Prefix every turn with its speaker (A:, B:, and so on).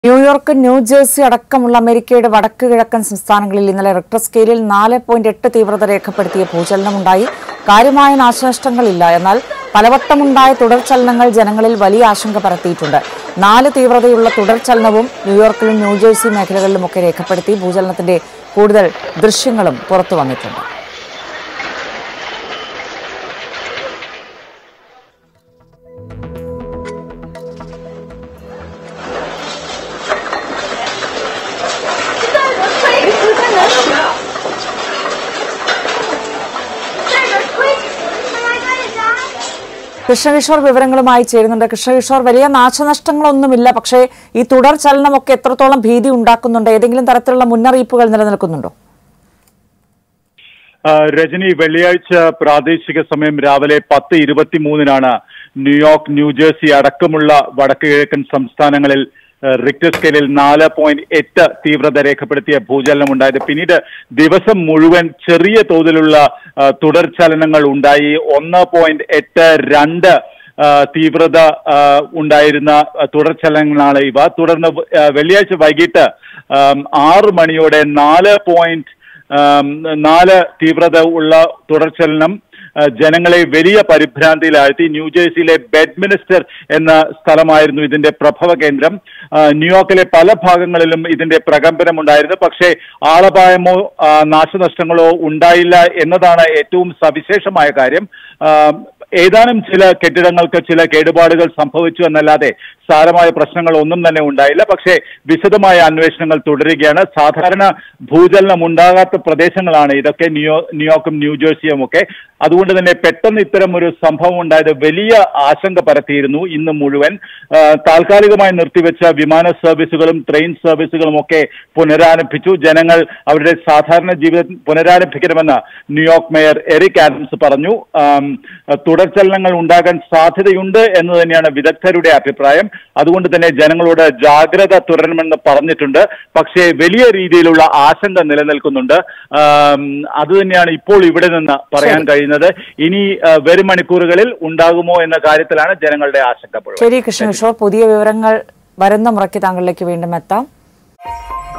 A: New York New Jersey അടക്കമുള്ള അമേരിക്കയുടെ വടക്ക് കിഴക്കൻ സംസ്ഥാനങ്ങളിൽ ഇന്നലെ റിക്ടർ സ്കെയിലിൽ നാല് പോയിന്റ് എട്ട് തീവ്രത രേഖപ്പെടുത്തിയ ഭൂചലനമുണ്ടായി കാര്യമായ നാശനഷ്ടങ്ങളില്ല എന്നാൽ പലവട്ടമുണ്ടായ തുടർചലനങ്ങൾ ജനങ്ങളിൽ വലിയ ആശങ്ക പരത്തിയിട്ടുണ്ട് നാല് തീവ്രതയുള്ള തുടർചലനവും ന്യൂയോർക്കിലും ന്യൂജേഴ്സി മേഖലകളിലുമൊക്കെ രേഖപ്പെടുത്തി ഭൂചലനത്തിന്റെ കൂടുതൽ ദൃശ്യങ്ങളും പുറത്തു വന്നിട്ടുണ്ട് കൃഷ്ണകിഷോർ വിവരങ്ങളുമായി ചേരുന്നുണ്ട് കൃഷ്ണകിഷോർ വലിയ നാശനഷ്ടങ്ങളൊന്നുമില്ല പക്ഷേ ഈ തുടർ ചലനമൊക്കെ എത്രത്തോളം ഭീതി ഉണ്ടാക്കുന്നുണ്ട് ഏതെങ്കിലും തരത്തിലുള്ള മുന്നറിയിപ്പുകൾ നിലനിൽക്കുന്നുണ്ടോ
B: ആ, രജനി വെള്ളിയാഴ്ച പ്രാദേശിക സമയം രാവിലെ പത്ത് ഇരുപത്തിമൂന്നിനാണ് ന്യൂയോർക്ക് ന്യൂജേഴ്സി അടക്കമുള്ള വടക്ക് കിഴക്കൻ സംസ്ഥാനങ്ങളിൽ ആ, റിക്ടർ സ്കെയിലിൽ നാല് പോയിന്റ് എട്ട് തീവ്രത രേഖപ്പെടുത്തിയ ഭൂചലനം ഉണ്ടായത് പിന്നീട് ദിവസം മുഴുവൻ ചെറിയ തോതിലുള്ള ആ, തുടർചലനങ്ങൾ ഉണ്ടായി ഒന്ന് പോയിന്റ് എട്ട് രണ്ട് ആ, തീവ്രത ആ, ഉണ്ടായിരുന്ന ആ, തുടർചലനങ്ങളാണ് ഇവ തുടർന്ന് ആ, വെള്ളിയാഴ്ച വൈകിട്ട് ആം, ആറ് മണിയോടെ നാല് പോയിന്റ് ആം, നാല് തീവ്രത ഉള്ള തുടർചലനം ആ, ജനങ്ങളെ വലിയ പരിഭ്രാന്തിയിലാഴ്ത്തി ന്യൂജേഴ്സിയിലെ ബെഡ്മിനിസ്റ്റർ എന്ന സ്ഥലമായിരുന്നു ഇതിന്റെ പ്രഭവ കേന്ദ്രം ആ, ന്യൂയോർക്കിലെ പല ഭാഗങ്ങളിലും ഇതിന്റെ പ്രകമ്പനം ഉണ്ടായിരുന്നു പക്ഷേ ആളപായമോ ആ, നാശനഷ്ടങ്ങളോ ഉണ്ടായില്ല എന്നതാണ് ഏറ്റവും സവിശേഷമായ കാര്യം ആ, ഏതാനും ചില കെട്ടിടങ്ങൾക്ക് ചില കേടുപാടുകൾ സംഭവിച്ചു എന്നല്ലാതെ സാരമായ പ്രശ്നങ്ങൾ ഒന്നും തന്നെ ഉണ്ടായില്ല പക്ഷേ വിശദമായ അന്വേഷണങ്ങൾ തുടരുകയാണ് സാധാരണ ഭൂചലനം ഉണ്ടാകാത്ത പ്രദേശങ്ങളാണ് ഇതൊക്കെ ന്യൂയോ ന്യൂയോർക്കും ന്യൂജേഴ്സിയും ഒക്കെ അതുകൊണ്ട് തന്നെ പെട്ടെന്ന് ഇത്തരം ഒരു സംഭവം ഉണ്ടായത് വലിയ ആശങ്ക പരത്തിയിരുന്നു ഇന്ന് മുഴുവൻ ആ, താൽക്കാലികമായി നിർത്തിവെച്ച വിമാന സർവീസുകളും ട്രെയിൻ സർവീസുകളും ഒക്കെ പുനരാരംഭിച്ചു ജനങ്ങൾ അവരുടെ സാധാരണ ജീവിതം പുനരാരംഭിക്കണമെന്ന് ന്യൂയോർക്ക് മേയർ എറിക് ആഡംസ് പറഞ്ഞു ആം, തുടർചലനങ്ങൾ ഉണ്ടാകാൻ സാധ്യതയുണ്ട് എന്ന് തന്നെയാണ് വിദഗ്ധരുടെ അഭിപ്രായം അതുകൊണ്ട് തന്നെ ജനങ്ങളോട് ജാഗ്രത തുടരണമെന്ന് പറഞ്ഞിട്ടുണ്ട് പക്ഷേ വലിയ രീതിയിലുള്ള ആശങ്ക നിലനിൽക്കുന്നുണ്ട് ആം, അത് തന്നെയാണ് ഇപ്പോൾ ഇവിടെ നിന്ന് പറയാൻ കഴിയുന്നത് ഇനി ആ, വരും മണിക്കൂറുകളിൽ ഉണ്ടാകുമോ എന്ന കാര്യത്തിലാണ് ജനങ്ങളുടെ ആശങ്ക മുഴുവൻ.
A: ശരി കൃഷ്ണകിഷോർ പുതിയ വിവരങ്ങൾ വരുന്ന മുറയ്ക്ക് താങ്കളിലേക്ക് വീണ്ടും എത്താം